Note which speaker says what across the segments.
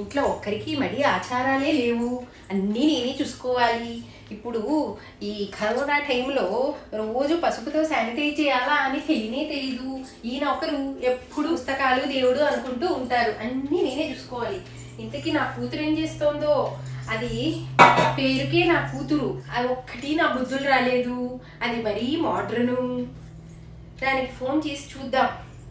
Speaker 1: ఇంట్లో ఒక్కరికి మడి ఆచారాలే లేవు అన్నీ నేనే చూసుకోవాలి ఇప్పుడు ఈ కరోనా టైంలో రోజు పసుపుతో శానిటైజ్ చేయాలా అని తెలియనే తెలీదు ఈయన ఒకరు ఎప్పుడు పుస్తకాలు దేవుడు అనుకుంటూ ఉంటారు అన్నీ నేనే చూసుకోవాలి ఇంతకీ నా కూతురు ఏం చేస్తోందో అది పేరుకే నా కూతురు అది ఒక్కటి నా బుద్ధులు రాలేదు అది మరీ మోడ్రను దానికి ఫోన్ చేసి చూద్దాం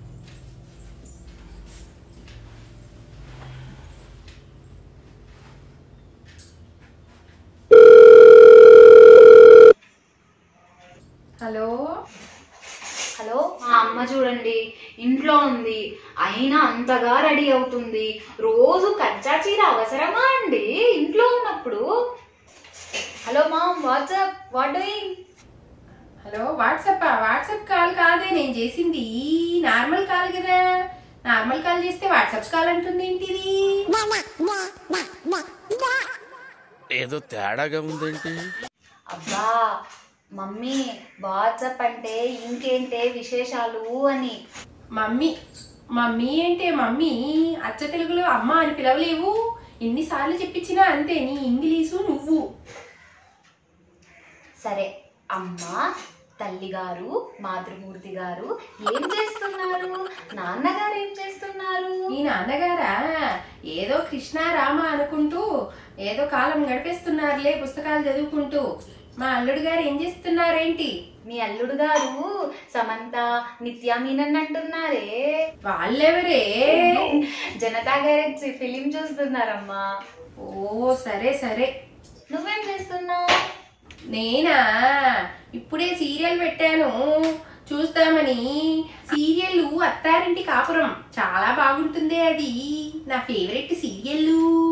Speaker 1: హలో
Speaker 2: హలో మా అమ్మ చూడండి ఇంట్లో ఉంది అయినా అంతగా రెడీ అవుతుంది రోజు కచ్చా చీర అవసరమా అండి ఇంట్లో ఉన్నప్పుడు హలో మా what's up what doing
Speaker 1: hello WhatsApp WhatsApp call కాదే నేను చేసింది నార్మల్ కాల్ కదా నార్మల్ కాల్ చేస్తే వాట్సాప్ కాల్ అంటుంది ఏంటిది
Speaker 3: ఏదో తేడాగా ఉందేంటి
Speaker 2: అబ్బా మమ్మీ వాట్సాప్ అంటే ఇంకేంటే విశేషాలు అని
Speaker 1: మమ్మీ మమ్మీ అంటే మమ్మీ అచ్చ తెలుగులో అమ్మ అని పిలవలేవు ఎన్నిసార్లు చెప్పించినా అంతే నీ ఇంగ్లీషు నువ్వు
Speaker 2: సరే అమ్మ తల్లి గారు మాతృమూర్తి గారు ఏం చేస్తున్నారు నాన్నగారు ఏం చేస్తున్నారు
Speaker 1: ఈ నాన్నగారా ఏదో కృష్ణ రామ అనుకుంటూ ఏదో కాలం గడిపేస్తున్నారులే పుస్తకాలు చదువుకుంటూ మా అల్లుడు గారు ఏం చేస్తున్నారేంటి
Speaker 2: మీ అల్లుడు గారు సమంత నిత్య మీనన్ అంటున్నారే
Speaker 1: వాళ్ళెవరే
Speaker 2: జనతా గ్యారేజ్ ఫిలిం చూస్తున్నారమ్మా
Speaker 1: ఓ సరే సరే
Speaker 2: నువ్వేం చేస్తున్నావు
Speaker 1: నేనా ఇప్పుడే సీరియల్ పెట్టాను చూస్తామని సీరియల్ అత్తారింటి కాపురం చాలా బాగుంటుంది అది నా ఫేవరెట్ సీరియల్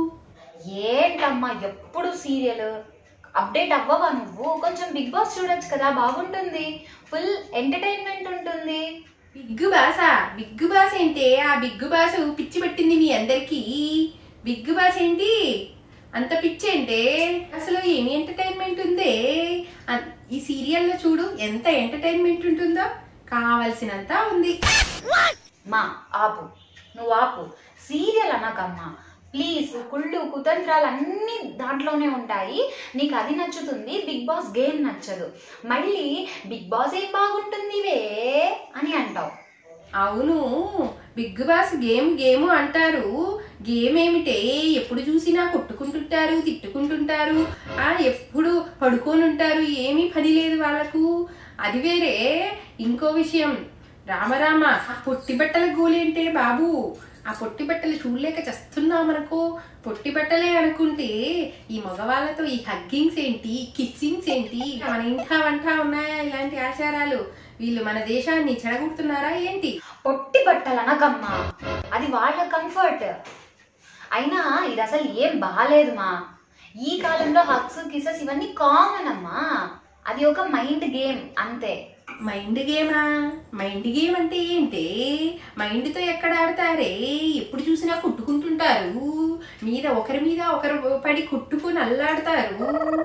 Speaker 2: ఏంటమ్మా ఎప్పుడు సీరియల్ అప్డేట్ అవ్వవా నువ్వు కొంచెం బిగ్ బాస్ చూడొచ్చు కదా బాగుంటుంది ఫుల్ ఎంటర్టైన్మెంట్ ఉంటుంది
Speaker 1: బిగ్ బాస్ బిగ్ బాస్ ఏంటే ఆ బిగ్ బాస్ పిచ్చి పెట్టింది మీ అందరికి బిగ్ బాస్ ఏంటి అంత పిచ్చి ఏంటే అసలు ఏమి ఎంటర్టైన్మెంట్ ఉందే అన్- ఈ సీరియల్లో చూడు ఎంత ఎంటర్టైన్మెంట్ ఉంటుందో కావలసినంత ఉంది
Speaker 2: మా ఆపు నువ్వు ఆపు సీరియల్ అనకమ్మా ప్లీజ్ కుళ్ళు కుతంత్రాలు అన్నీ దాంట్లోనే ఉంటాయి నీకు అది నచ్చుతుంది బిగ్ బాస్ గేమ్ నచ్చదు మళ్ళీ బిగ్ బాస్ ఏం బాగుంటుంది వే అని అంటావు
Speaker 1: అవును బిగ్ బాస్ గేమ్ గేమ్ అంటారు గేమ్ ఏమిటే ఎప్పుడు చూసినా కొట్టుకుంటుంటారు తిట్టుకుంటుంటారు ఆ ఎప్పుడు పడుకొని ఉంటారు ఏమీ పని లేదు వాళ్ళకు అది వేరే ఇంకో విషయం రామరామ ఆ పొట్టి బట్టల గోలి అంటే బాబు ఆ పొట్టి బట్టలు చూడలేక చస్తున్నాం అనుకో పొట్టి బట్టలే అనుకుంటే ఈ మగవాళ్ళతో ఈ హగ్గింగ్స్ ఏంటి కిస్సింగ్స్ ఏంటి మన ఇంటా వంట ఉన్నాయా ఇలాంటి ఆచారాలు వీళ్ళు మన దేశాన్ని చెడగొడుతున్నారా ఏంటి
Speaker 2: పొట్టి బట్టలు అనకమ్మా అది వాళ్ళ కంఫర్ట్ అయినా ఇది అసలు ఏం బాగాలేదు మా ఈ కాలంలో హక్స్ కిసెస్ ఇవన్నీ కామన్ అమ్మా అది ఒక మైండ్ గేమ్ అంతే
Speaker 1: మైండ్ గేమా మైండ్ గేమ్ అంటే ఏంటి మైండ్తో ఎక్కడ ఆడతారే ఎప్పుడు చూసినా కొట్టుకుంటుంటారు మీద ఒకరి మీద ఒకరు పడి కొట్టుకుని అల్లాడతారు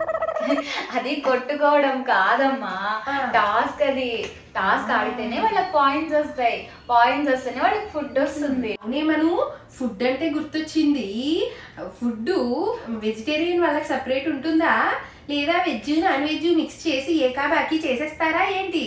Speaker 2: అది కొట్టుకోవడం కాదమ్మా
Speaker 1: ఆ.
Speaker 2: టాస్క్ అది టాస్క్ ఆడితేనే వాళ్ళకి పాయింట్స్ వస్తాయి పాయింట్స్ వస్తేనే వాళ్ళకి ఫుడ్ వస్తుంది
Speaker 1: అవునేమను ఫుడ్ అంటే గుర్తొచ్చింది ఫుడ్ వెజిటేరియన్ వాళ్ళకి సపరేట్ ఉంటుందా లేదా వెజ్ నాన్ వెజ్ మిక్స్ చేసి ఏకాబాకి చేసేస్తారా ఏంటి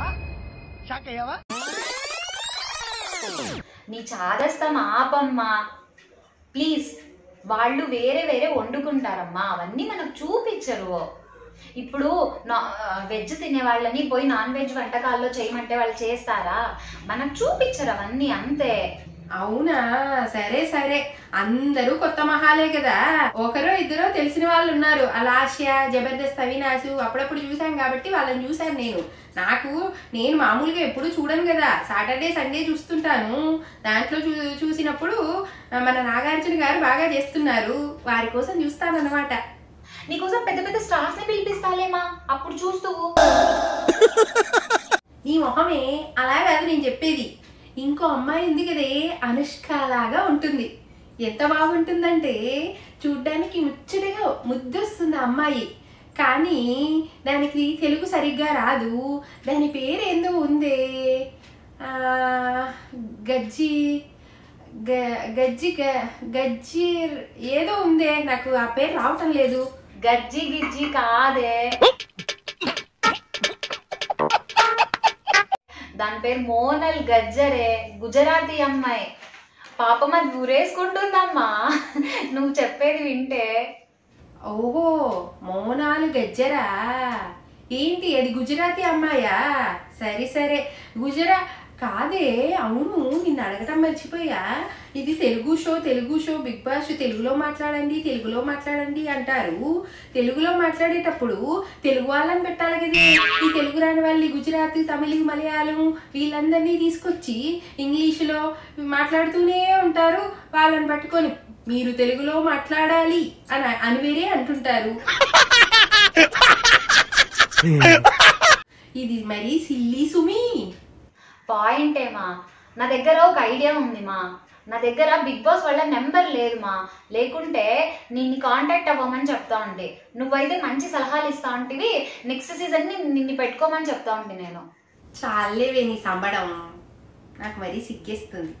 Speaker 2: నీ చాదస్తాం ఆపమ్మా ప్లీజ్ వాళ్ళు వేరే వేరే వండుకుంటారమ్మా అవన్నీ మనకు చూపించరు ఇప్పుడు వెజ్ తినే వాళ్ళని పోయి నాన్ వెజ్ వంటకాల్లో చేయమంటే వాళ్ళు చేస్తారా మనకు చూపించరు అవన్నీ అంతే
Speaker 1: అవునా సరే సరే అందరూ కొత్త మహాలే కదా ఒకరో ఇద్దరో తెలిసిన వాళ్ళు ఉన్నారు అలాస్య జబర్దస్త్ అవినాశు అప్పుడప్పుడు చూశాను కాబట్టి వాళ్ళని చూశాను నేను నాకు నేను మామూలుగా ఎప్పుడు చూడను కదా సాటర్డే సండే చూస్తుంటాను దాంట్లో చూ చూసినప్పుడు మన నాగార్జున గారు బాగా చేస్తున్నారు వారి కోసం చూస్తానన్నమాట
Speaker 2: నీకోసం పెద్ద పెద్ద స్టార్స్ ని పిలిపిస్తాలేమా అప్పుడు చూస్తూ
Speaker 1: నీ మొహమే అలా కాదు నేను చెప్పేది ఇంకో అమ్మాయి ఉంది కదే అనుష్క లాగా ఉంటుంది ఎంత బాగుంటుందంటే చూడ్డానికి ముచ్చటగా ముద్దొస్తుంది ఆ అమ్మాయి కానీ దానికి తెలుగు సరిగ్గా రాదు దాని పేరు ఏందో ఉందే ఆ, గజ్జి గ- గజ్జి గ- గజ్జి ఏదో ఉందే నాకు ఆ పేరు రావటం లేదు
Speaker 2: గజ్జి గిజ్జి కాదే దాని పేరు మోనల్ గజ్జరే గుజరాతీ అమ్మాయి పాపం అది ఊరేసుకుంటుందమ్మా నువ్వు చెప్పేది వింటే
Speaker 1: ఓహో మోనాలు గజ్జరా ఏంటి అది గుజరాతీ అమ్మాయా సరే సరే గుజరా కాదే అవును నిన్ను అడగటం మర్చిపోయా ఇది Telugu show Telugu show Big Boss తెలుగులో మాట్లాడండి తెలుగులో మాట్లాడండి అంటారు తెలుగులో మాట్లాడేటప్పుడు తెలుగు వాళ్ళని పెట్టాలి కదే ఈ తెలుగు రాని వాళ్ళు గుజరాత్ తమిళ మలయాళం వీళ్ళందరినీ తీసుకొచ్చి ఇంగ్లీషులో మాట్లాడుతూనే ఉంటారు వాళ్ళని పట్టుకొని మీరు తెలుగులో మాట్లాడాలి అని అని వేరే అంటుంటారు ఇది మరీ సిల్లీ సుమి
Speaker 2: పాయింట్ ఏమా నా దగ్గర ఒక ఐడియా ఉంది మా నా దగ్గర బిగ్ బాస్ వాళ్ళ నెంబర్ లేదు మా లేకుంటే నిన్ను కాంటాక్ట్ అవ్వమని చెప్తా ఉంటే నువ్వైతే మంచి సలహాలు ఇస్తా ఉంటివి నెక్స్ట్ సీజన్ ని నిన్ను పెట్టుకోమని చెప్తా ఉంటే నేను
Speaker 1: చాలేవే నీ సంబడం నాకు మరీ సిగ్గేస్తుంది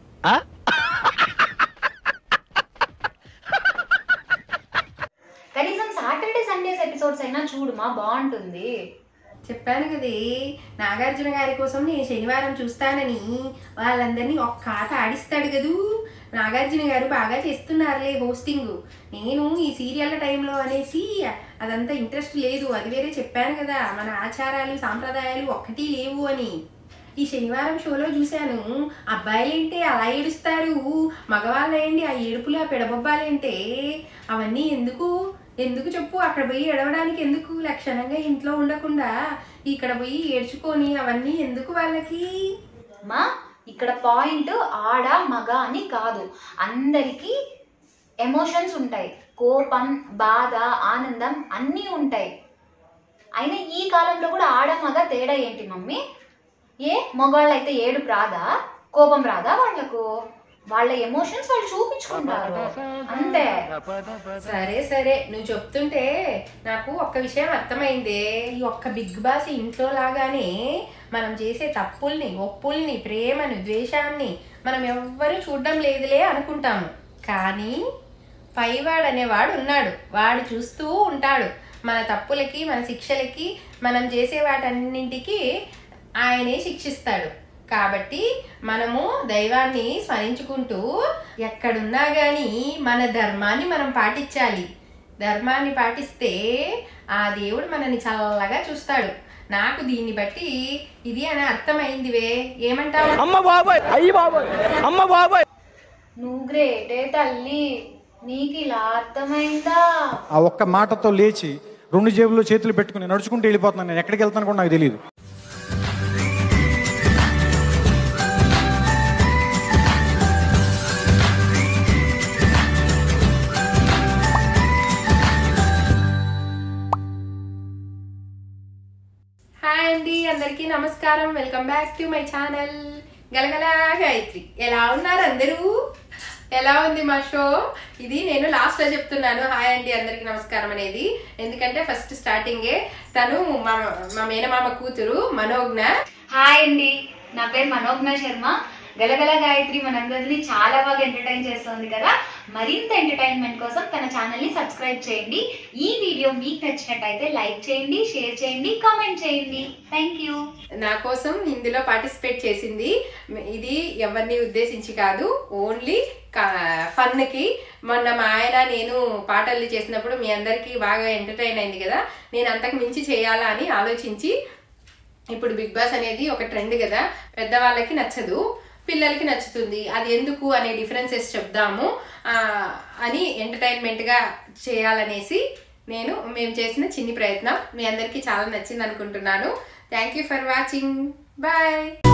Speaker 2: కనీసం సాటర్డే సండేస్ ఎపిసోడ్స్ అయినా చూడు మా బాగుంటుంది
Speaker 1: చెప్పాను కదే నాగార్జున గారి కోసం నేను శనివారం చూస్తానని వాళ్ళందరినీ ఒక్క ఆట ఆడిస్తాడు కదూ నాగార్జున గారు బాగా చేస్తున్నారులే హోస్టింగ్ నేను ఈ సీరియల్ టైంలో అనేసి అదంతా ఇంట్రెస్ట్ లేదు అది వేరే చెప్పాను కదా మన ఆచారాలు సాంప్రదాయాలు ఒక్కటి లేవు అని ఈ శనివారం షోలో చూశాను అబ్బాయిలేంటే అలా ఏడుస్తారు మగవాళ్ళేంటి ఆ ఏడుపులు ఆ పిడబొబ్బాలేంటే అవన్నీ ఎందుకు ఎందుకు చెప్పు అక్కడ పోయి ఏడవడానికి ఎందుకు లక్షణంగా ఇంట్లో ఉండకుండా ఇక్కడ పోయి ఏడ్చుకొని అవన్నీ ఎందుకు వాళ్ళకి
Speaker 2: మా ఇక్కడ పాయింట్ ఆడ మగ అని కాదు అందరికీ ఎమోషన్స్ ఉంటాయి కోపం బాధ ఆనందం అన్నీ ఉంటాయి అయినా ఈ కాలంలో కూడా ఆడ మగ తేడా ఏంటి మమ్మీ ఏ మగవాళ్ళు అయితే ఏడుపు రాదా కోపం రాదా వాళ్ళకు వాళ్ళ ఎమోషన్స్ వాళ్ళు చూపించుకుంటారు అంతే
Speaker 1: సరే సరే నువ్వు చెప్తుంటే నాకు ఒక్క విషయం అర్థమైందే ఈ ఒక్క బిగ్ బాస్ ఇంట్లో లాగానే మనం చేసే తప్పుల్ని ఒప్పుల్ని ప్రేమను ద్వేషాన్ని మనం ఎవ్వరూ చూడడం లేదులే అనుకుంటాము కానీ పైవాడు అనేవాడు ఉన్నాడు వాడు చూస్తూ ఉంటాడు మన తప్పులకి మన శిక్షలకి మనం చేసే వాటన్నింటికి ఆయనే శిక్షిస్తాడు కాబట్టి మనము దైవాన్ని స్మరించుకుంటూ ఎక్కడున్నా కానీ మన ధర్మాన్ని మనం పాటించాలి ధర్మాన్ని పాటిస్తే ఆ దేవుడు మనని చల్లగా చూస్తాడు నాకు దీన్ని బట్టి ఇది అని అర్థమైందివే ఏమంటావు
Speaker 3: అమ్మ బాబాయ్ అయ్యి బాబాయ్ అమ్మ బాబాయ్
Speaker 2: నువ్వు గ్రేటే తల్లి నీకు ఇలా అర్థమైందా
Speaker 4: ఆ ఒక్క మాటతో లేచి రెండు జేబుల్లో చేతులు పెట్టుకుని నడుచుకుంటూ వెళ్ళిపోతున్నాను నేను ఎక్కడికి వెళ్తాను కూడా నాకు తెలియదు
Speaker 1: హాయ్ అండి అందరికీ నమస్కారం welcome back to my channel Galagala Gayatri ఎలా ఉన్నారు అందరూ ఎలా ఉంది మా షో ఇది నేను లాస్ట్ లో చెప్తున్నాను హాయ్ అండి అందరికీ నమస్కారం అనేది ఎందుకంటే ఫస్ట్ స్టార్టింగే తను మా మా మేనమామ కూతురు మనోజ్ఞ
Speaker 2: హాయ్ అండి నా పేరు మనోజ్ఞ శర్మ గలగల గాయత్రి మనందరినీ చాలా బాగా ఎంటర్టైన్ చేస్తుంది కదా మరింత ఎంటర్టైన్మెంట్ కోసం తన ఛానల్ ని సబ్స్క్రైబ్ చేయండి ఈ వీడియో మీకు నచ్చినట్టయితే లైక్ చేయండి షేర్ చేయండి కామెంట్ చేయండి థ్యాంక్ యూ
Speaker 1: నా కోసం ఇందులో పార్టిసిపేట్ చేసింది ఇది ఎవరిని ఉద్దేశించి కాదు ఓన్లీ ఫన్కి మొన్న మా ఆయన నేను పాటలు చేసినప్పుడు మీ అందరికీ బాగా ఎంటర్టైన్ అయింది కదా నేను అంతకు మించి చేయాలా అని ఆలోచించి ఇప్పుడు బిగ్ బాస్ అనేది ఒక ట్రెండ్ కదా పెద్దవాళ్ళకి నచ్చదు పిల్లలకి నచ్చుతుంది అది ఎందుకు అనే డిఫరెన్సెస్ చెప్దాము ఆ, అని ఎంటర్టైన్మెంట్గా చేయాలనేసి నేను మేము చేసిన చిన్ని ప్రయత్నం మీ అందరికీ చాలా నచ్చింది అనుకుంటున్నాను thank you for watching bye